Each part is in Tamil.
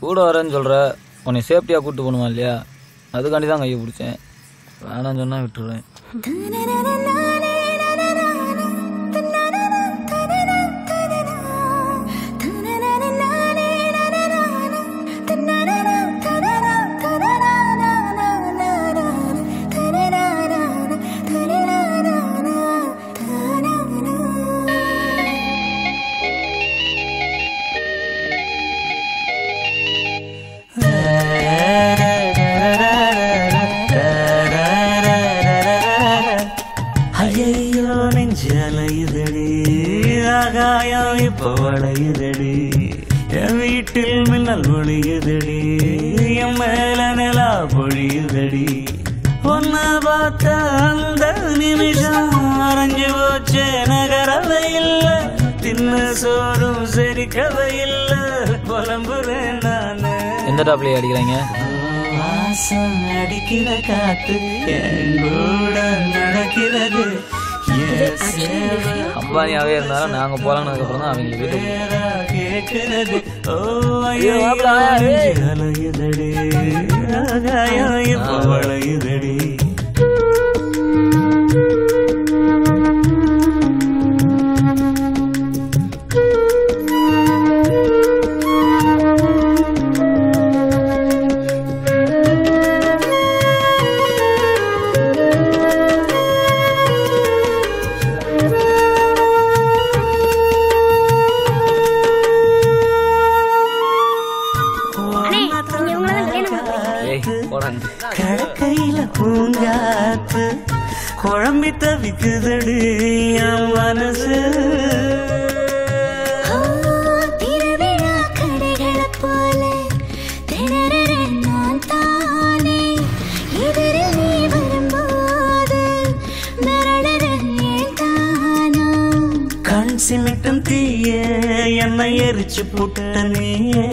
கூட வரேன்னு சொல்கிற உன்னை சேஃப்டியாக கூப்பிட்டு போகணுமா இல்லையா அதுக்காண்டி தான் கையை பிடிச்சேன் வேணாம்னு சொன்னால் விட்டுருவேன் ஐயையோ நெஞ்சு அலையுதடி ஆகாயம் இப்போ வளையுதடி என் வீட்டில் மின்னல் ஒளியுதடி என் மேல நிலா பொழியுதடி ஒன்ன பார்த்த அந்த நிமிஷம் அரைஞ்சு போச்சே நகரவை இல்ல தின்ன சோறும் செரிக்கவை இல்ல புலம்புறேன் நானு எந்த டாப்லேயே அடிக்கிறாங்க வாசம் அடிக்கிற காத்து என் கூட நடக்கிறது என் சேவை அம்பானியாகவே இருந்தாலும் நாங்கள் போகலான்னதுக்கப்புறம் தான் அவங்க வீட்டுக்கு பேரா கேட்கிறது ஓ ஐயோ, ஐயோ மாப்பிள, ஏய். அலையுதடி ஆகாயம் இப்போ வளையுதடி ஏய் போடாங்க கடக்கையில பூங்காத்து குழம்பி தவிக்குதடி என் மனசு திருவிழா கடைகளைப் போல திணறுறேன் நான் தானே. எதிரில் நீ வரும்போது மிரளுறேன் ஏன் தானா? கண் சிமிட்டும் தீய என்னை எரிச்சு புட்ட நீயே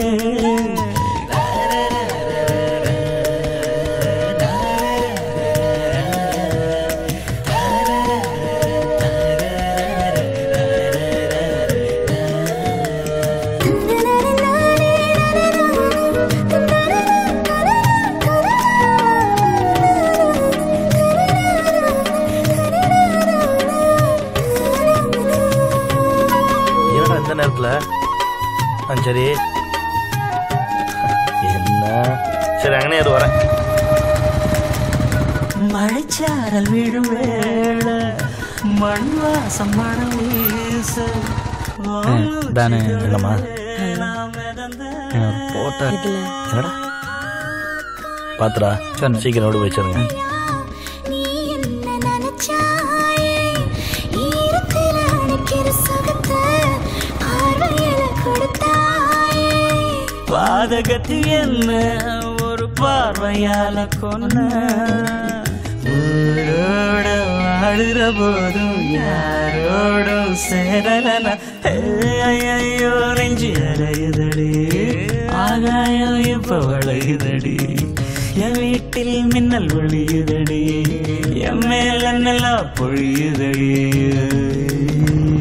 என்னடா இந்த நேரத்துல ஆ, சரி என்ன சரி அங்கனே இரு வரேன் மழைச்சாரல் விழும் வேளை மண் வாசம் மனம் வீச தானே இல்லம்மா போட்ட என்னடா பாத்துடா சரி. சீக்கிரம் ஓடி வச்சிருங்க நீ என்ன நினைச்சாயே ஈரத்துல அணைக்கிற சுகத்தை பார்வையில கொடுத்தாயே பாதகத்தி என்ன ஒரு பார்வையால கொன்ன ஊரோட வாழுற போதும் யாரோடும் சேரலனா ஐயோ நெஞ்சு அலையுதடி ஆகாயம் இப்ப வளையுதடி என் வீட்டில் மின்னல் ஒளியுதடி என் மேல நல்லா பொழியுதடி